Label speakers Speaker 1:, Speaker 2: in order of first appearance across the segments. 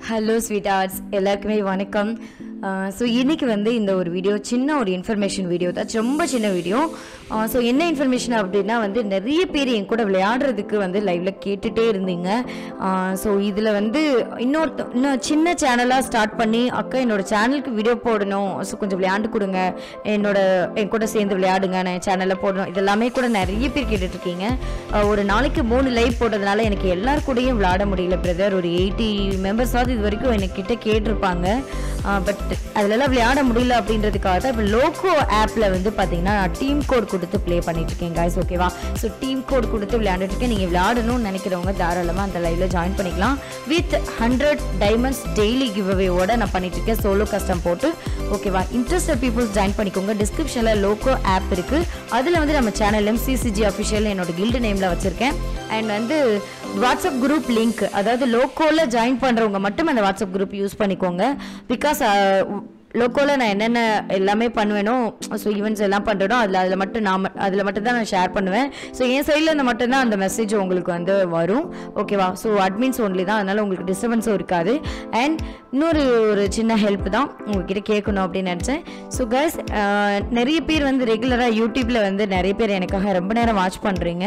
Speaker 1: hello sweet arts எல்லாருக்குமே வணக்கம் so இன்னைக்கு வந்து இந்த ஒரு வீடியோ சின்ன ஒரு இன்ஃபர்மேஷன் வீடியோ தான் ரொம்ப சின்ன வீடியோ ஸோ என்ன இன்ஃபர்மேஷன் அப்படின்னா வந்து நிறைய பேர் என் கூட விளையாடுறதுக்கு வந்து லைவ்ல கேட்டுட்டே இருந்தீங்க ஸோ இதில் வந்து இன்னொருத்த இன்னும் சின்ன சேனலாக ஸ்டார்ட் பண்ணி அக்கா என்னோட சேனலுக்கு வீடியோ போடணும் ஸோ கொஞ்சம் விளையாண்டு கொடுங்க என்னோட என் கூட சேர்ந்து விளையாடுங்க நான் என் சேனலில் போடணும் இதெல்லாமே கூட நிறைய பேர் கேட்டுட்டு இருக்கீங்க ஆஹ் ஒரு நாளைக்கு மூணு லைவ் போட்டதுனால எனக்கு எல்லார் கூடயும் விளையாட முடியல பிரதர் ஒரு எயிட்டி மெம்பர்ஸாவது இது வரைக்கும் என்கிட்ட கேட்டிருப்பாங்க பட் அதுலலாம் விளையாட முடியல அப்படின்றதுக்காக தான் இப்போ லோகோ ஆப்பில் வந்து பார்த்தீங்கன்னா நான் டீம் கோட் கொடுத்து ப்ளே பண்ணிட்டு இருக்கேன் guys ஓகேவா ஸோ டீம் கோட் கொடுத்து விளையாண்டுட்டு இருக்கேன் நீங்கள் விளையாடணும்னு நினைக்கிறவங்க தாராளமாக அந்த லைவ்ல ஜாயின் பண்ணிக்கலாம் with hundred diamonds daily give அவேவோட நான் பண்ணிட்டு இருக்கேன் சோலோ கஸ்டம் போட்டு ஓகேவா இன்ட்ரெஸ்டட் பீப்புள்ஸ் ஜாயின் பண்ணிக்கோங்க டிஸ்கிரிப்ஷனில் லோகோ ஆப் இருக்குது அதில் வந்து நம்ம சேனல் எம்சிசிஜி அஃபிஷியல் என்னோட கில்டு நேமில் வச்சுருக்கேன் அண்ட் வந்து வாட்ஸ்அப் குரூப் லிங்க் அதாவது லோக்கோவில் ஜாயின் பண்ணுறவங்க மட்டும் அந்த வாட்ஸ்அப் குரூப் யூஸ் பண்ணிக்கோங்க பிகாஸ் லோக்கோவில் நான் என்னென்ன எல்லாமே பண்ணுவேனோ ஸோ ஈவெண்ட்ஸ் எல்லாம் பண்ணுறனோ அதில் அதில் மட்டும் நான் ம- அதில் மட்டும் தான் நான் ஷேர் பண்ணுவேன் ஸோ என் சைடில் இருந்து மட்டும்தான் அந்த மெசேஜ் உங்களுக்கு வந்து வரும் ஓகேவா ஸோ அட்மின்ஸ் ஒன்லி தான் அதனால் உங்களுக்கு டிஸ்டர்பன்ஸும் இருக்காது அண்ட் இன்னொரு ஒரு சின்ன ஹெல்ப் தான் உங்ககிட்ட கேட்கணும் அப்படின்னு நினச்சேன் ஸோ கைஸ் நிறைய பேர் வந்து ரெகுலராக யூடியூப்பில் வந்து நிறைய பேர் எனக்காக ரொம்ப நேரம் வாட்ச் பண்ணுறீங்க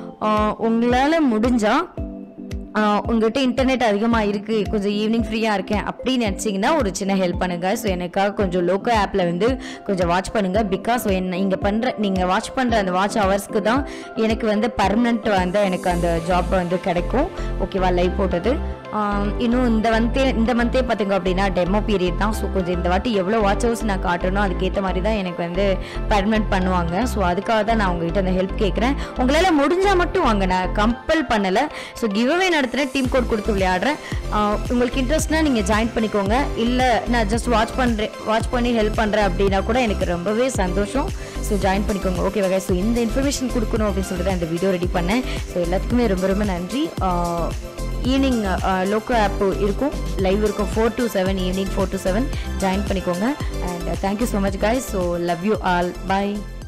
Speaker 1: உங்களால் முடிஞ்சால் ஆஹ் உங்ககிட்ட இன்டர்நெட் அதிகமாக இருக்குது கொஞ்சம் ஈவினிங் ஃப்ரீயாக இருக்கேன் அப்படின்னு நினச்சிங்கன்னா ஒரு சின்ன ஹெல்ப் பண்ணுங்கள் ஸோ எனக்காக கொஞ்சம் லோக்கோ ஆப்பில் வந்து கொஞ்சம் வாட்ச் பண்ணுங்கள் பிகாஸ் என்ன இங்கே பண்ணுற நீங்கள் வாட்ச் பண்ணுற அந்த வாட்ச் ஹவர்ஸ்க்கு தான் எனக்கு வந்து பர்மனெண்ட் வந்து எனக்கு அந்த ஜாப் வந்து கிடைக்கும் ஓகேவா லைவ் போட்டது ஆம், இன்னும் இந்த மந்தே இந்த மந்தே பார்த்தீங்க அப்படின்னா டெமோ பீரியட் தான் ஸோ கொஞ்சம் இந்த வாட்டி எவ்வளோ வாட்ச் ஹவர்ஸ் நான் காட்டணும் அதுக்கேற்ற மாதிரி தான் எனக்கு வந்து பர்மனெண்ட் பண்ணுவாங்க ஸோ அதுக்காக தான் நான் உங்ககிட்ட அந்த ஹெல்ப் கேட்குறேன் உங்களால் முடிஞ்சால் மட்டும் வாங்க நான் கம்பல் பண்ணலை ஸோ கிவ்அவே நடத்துகிறேன் டீம் கோட் கொடுத்து விளையாடுறேன் ஆ, உங்களுக்கு இன்ட்ரெஸ்ட்னா நீங்கள் ஜாயின் பண்ணிக்கோங்க இல்லை நான் ஜஸ்ட் வாட்ச் பண்ணுறேன் வாட்ச் பண்ணி ஹெல்ப் பண்ணுறேன் அப்படின்னா கூட எனக்கு ரொம்பவே சந்தோஷம் ஸோ ஜாயின் பண்ணிக்கோங்க ஓகே வகை ஸோ இந்த இன்ஃபர்மேஷன் கொடுக்கணும் அப்படின்னு சொல்லிட்டு தான் இந்த வீடியோ ரெடி பண்ணேன் ஸோ எல்லாத்துக்குமே ரொம்ப ரொம்ப நன்றி ஈவினிங் லோக்கோ ஆப் இருக்கும் லைவ் இருக்கும் four to seven evening four to seven join பண்ணிக்கோங்க and thank you so much guys so love you all by